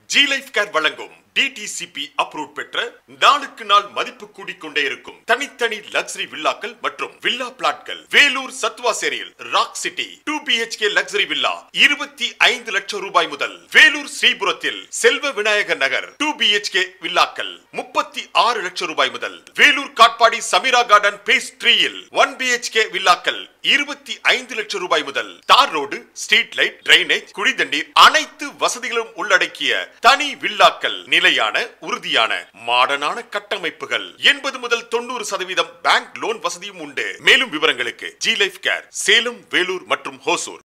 G life care வழங்கும் DTCP approve பெற்ற நாளுக்கு நாள் மதிப்பு கூடிக்கொண்டே இருக்கும் தனித்தனி லக்ஸரி வில்லாக்கள் மற்றும் வில்லா பிளாட்கள் வேலூர் சத்வா சேரியில் rock city two BHK luxury villa இருபத்தி ஐந்து லட்சம் ரூபாய் முதல் வேலூர் ஸ்ரீபுரத்தில் செல்வ விநாயகர் நகர் டூ பிஹெச்கே வில்லாக்கள் முப்பத்தி ஆறு லட்சம் ரூபாய் முதல் வேலூர் காட்பாடி சமீரா கார்டன் பேஸ் த்ரீயில் ஒன் பிஹெச்கே வில்லாக்கள் இருபத்தி ஐந்து லட்சம் ரூபாய் முதல் tar road street light drainage குடிதண்ணீர் அனைத்து வசதிகளும் உள்ளடக்கிய தனி வில்லாக்கள் நிலையான உறுதியான மாடர்னான கட்டமைப்புகள் எண்பது முதல் தொண்ணூறு சதவீதம் பேங்க் லோன் வசதியும் உண்டு மேலும் விவரங்களுக்கு G life care Salem Vellore மற்றும் ஹோசூர்